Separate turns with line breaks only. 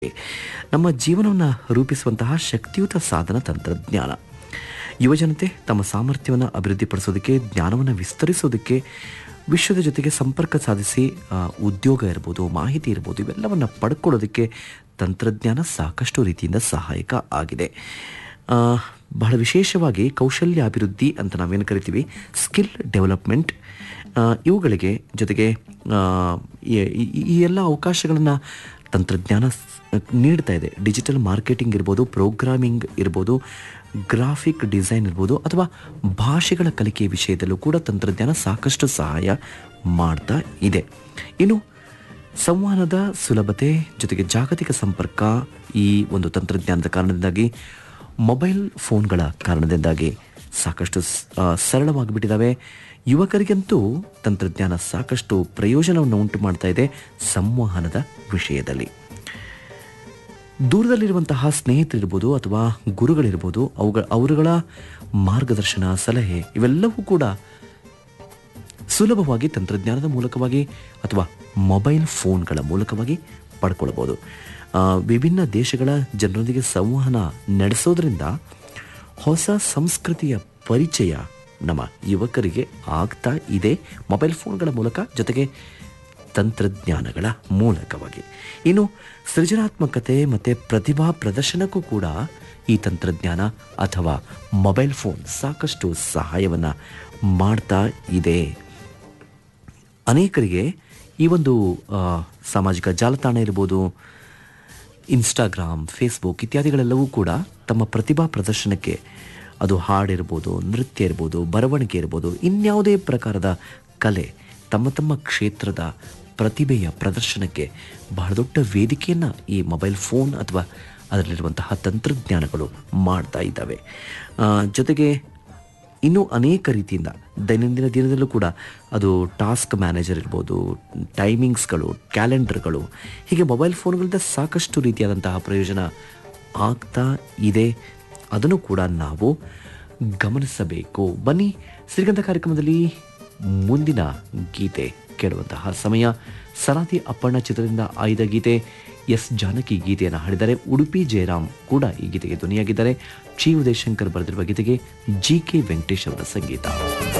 ನಮ್ಮ ಜೀವನವನ್ನು ರೂಪಿಸುವಂತಹ ಶಕ್ತಿಯುತ ಸಾಧನ ತಂತ್ರಜ್ಞಾನ ಯುವಜನತೆ ತಮ್ಮ ಸಾಮರ್ಥ್ಯವನ್ನು ಅಭಿವೃದ್ಧಿಪಡಿಸೋದಕ್ಕೆ ಜ್ಞಾನವನ್ನು ವಿಸ್ತರಿಸೋದಕ್ಕೆ ವಿಶ್ವದ ಜೊತೆಗೆ ಸಂಪರ್ಕ ಸಾಧಿಸಿ ಆ, ಉದ್ಯೋಗ ಇರ್ಬೋದು ಮಾಹಿತಿ ಇರ್ಬೋದು ಇವೆಲ್ಲವನ್ನು ಪಡ್ಕೊಳ್ಳೋದಕ್ಕೆ ತಂತ್ರಜ್ಞಾನ ಸಾಕಷ್ಟು ರೀತಿಯಿಂದ ಸಹಾಯಕ ಆಗಿದೆ ಆ, ಬಹಳ ವಿಶೇಷವಾಗಿ ಕೌಶಲ್ಯ ಅಭಿವೃದ್ಧಿ ಅಂತ ನಾವೇನು ಕರಿತೀವಿ ಸ್ಕಿಲ್ ಡೆವಲಪ್ಮೆಂಟ್ ಆ, ಇವುಗಳಿಗೆ ಜೊತೆಗೆ ಆ, ಈ- ಈ- ಈ ಎಲ್ಲ ಅವಕಾಶಗಳನ್ನು ತಂತ್ರಜ್ಞಾನ ಸ್- ನೀಡ್ತಾ ಇದೆ ಡಿಜಿಟಲ್ ಮಾರ್ಕೆಟಿಂಗ್ ಇರ್ಬೋದು ಪ್ರೋಗ್ರಾಮಿಂಗ್ ಇರ್ಬೋದು ಗ್ರಾಫಿಕ್ ಡಿಸೈನ್ ಇರ್ಬೋದು ಅಥವಾ ಭಾಷೆಗಳ ಕಲಿಕೆ ವಿಷಯದಲ್ಲೂ ಕೂಡ ತಂತ್ರಜ್ಞಾನ ಸಾಕಷ್ಟು ಸಹಾಯ ಮಾಡ್ತಾ ಇದೆ ಇನ್ನು ಸಂವಹನದ ಸುಲಭತೆ ಜೊತೆಗೆ ಜಾಗತಿಕ ಸಂಪರ್ಕ ಈ ಒಂದು ತಂತ್ರಜ್ಞಾನದ ಕಾರಣದಿಂದಾಗಿ ಮೊಬೈಲ್ ಫೋನ್ಗಳ ಕಾರಣದಿಂದಾಗಿ ಸಾಕಷ್ಟು ಸ್- ಆ, ಸರಳವಾಗಿಬಿಟ್ಟಿದ್ದಾವೆ ಯುವಕರಿಗಂತೂ ತಂತ್ರಜ್ಞಾನ ಸಾಕಷ್ಟು ಪ್ರಯೋಜನವನ್ನು ಉಂಟು ಮಾಡ್ತಾ ಇದೆ ಸಂವಹನದ ವಿಷಯದಲ್ಲಿ ದೂರದಲ್ಲಿರುವಂತಹ ಸ್ನೇಹಿತರಿರ್ಬೋದು ಅಥವಾ ಗುರುಗಳಿರ್ಬೋದು ಅವುಗಳ ಅವರುಗಳ ಮಾರ್ಗದರ್ಶನ ಸಲಹೆ ಇವೆಲ್ಲವೂ ಕೂಡ ಸುಲಭವಾಗಿ ತಂತ್ರಜ್ಞಾನದ ಮೂಲಕವಾಗಿ ಅಥವಾ ಮೊಬೈಲ್ ಫೋನ್ಗಳ ಮೂಲಕವಾಗಿ ಪಡ್ಕೊಳ್ಬೋದು ಆ, ವಿಭಿನ್ನ ದೇಶಗಳ ಜನರೊಂದಿಗೆ ಸಂವಹನ ನಡೆಸೋದ್ರಿಂದ ಹೊಸ ಸಂಸ್ಕೃತಿಯ ಪರಿಚಯ ನಮ್ಮ ಯುವಕರಿಗೆ ಆಗ್ತಾ ಇದೆ ಮೊಬೈಲ್ ಫೋನ್ಗಳ ಮೂಲಕ ಜೊತೆಗೆ ತಂತ್ರಜ್ಞಾನಗಳ ಮೂಲಕವಾಗಿ ಇನ್ನು ಸೃಜನಾತ್ಮಕತೆ ಮತ್ತು ಪ್ರತಿಭಾ ಪ್ರದರ್ಶನಕ್ಕೂ ಕೂಡ ಈ ತಂತ್ರಜ್ಞಾನ ಅಥವಾ ಮೊಬೈಲ್ ಫೋನ್ ಸಾಕಷ್ಟು ಸಹಾಯವನ್ನು ಮಾಡ್ತಾ ಇದೆ ಅನೇಕರಿಗೆ ಈ ಒಂದು ಆ, ಸಾಮಾಜಿಕ ಜಾಲತಾಣ ಇರ್ಬೋದು ಇನ್ಸ್ಟಾಗ್ರಾಮ್ ಫೇಸ್ಬುಕ್ ಇತ್ಯಾದಿಗಳೆಲ್ಲವೂ ಕೂಡ ತಮ್ಮ ಪ್ರತಿಭಾ ಪ್ರದರ್ಶನಕ್ಕೆ ಅದು ಹಾಡಿರ್ಬೋದು ನೃತ್ಯ ಇರ್ಬೋದು ಬರವಣಿಗೆ ಇರ್ಬೋದು ಇನ್ಯಾವುದೇ ಪ್ರಕಾರದ ಕಲೆ ತಮ್ಮ ತಮ್ಮ ಕ್ಷೇತ್ರದ ಪ್ರತಿಭೆಯ ಪ್ರದರ್ಶನಕ್ಕೆ ಬಹಳ ದೊಡ್ಡ ವೇದಿಕೆಯನ್ನು ಈ ಮೊಬೈಲ್ ಫೋನ್ ಅಥವಾ ಅದರಲ್ಲಿರುವಂತಹ ತಂತ್ರಜ್ಞಾನಗಳು ಮಾಡ್ತಾ ಇದ್ದಾವೆ ಆ, ಜೊತೆಗೆ ಇನ್ನೂ ಅನೇಕ ರೀತಿಯಿಂದ ದೈನಂದಿನ ದಿನದಲ್ಲೂ ಕೂಡ ಅದು ಟಾಸ್ಕ್ ಮ್ಯಾನೇಜರ್ ಇರ್ಬೋದು ಟೈಮಿಂಗ್ಸ್ಗಳು ಕ್ಯಾಲೆಂಡರ್ಗಳು ಹೀಗೆ ಮೊಬೈಲ್ ಫೋನ್ಗಳಿಂದ ಸಾಕಷ್ಟು ರೀತಿಯಾದಂತಹ ಪ್ರಯೋಜನ ಆಗ್ತಾ ಇದೆ ಅದನ್ನು ಕೂಡ ನಾವು ಗಮನಿಸಬೇಕು ಬನ್ನಿ ಶ್ರೀಗಂಧ ಕಾರ್ಯಕ್ರಮದಲ್ಲಿ ಮುಂದಿನ ಗೀತೆ ಕೇಳುವಂತಹ ಸಮಯ ಸನಾತಿ ಅಪ್ಪಣ್ಣ ಚಿತ್ರದಿಂದ ಆಯ್ದ ಗೀತೆ ಎಸ್ ಜಾನಕಿ ಗೀತೆಯನ್ನು ಹಾಡಿದ್ದಾರೆ ಉಡುಪಿ ಜಯರಾಮ್ ಕೂಡ ಈ ಗೀತೆಗೆ ಧ್ವನಿಯಾಗಿದ್ದಾರೆ ಚಿ ಉದಯಶಂಕರ್ ಬರೆದಿರುವ ಗೀತೆಗೆ ಜಿ ಕೆ ವೆಂಕಟೇಶ್ ಅವರ ಸಂಗೀತ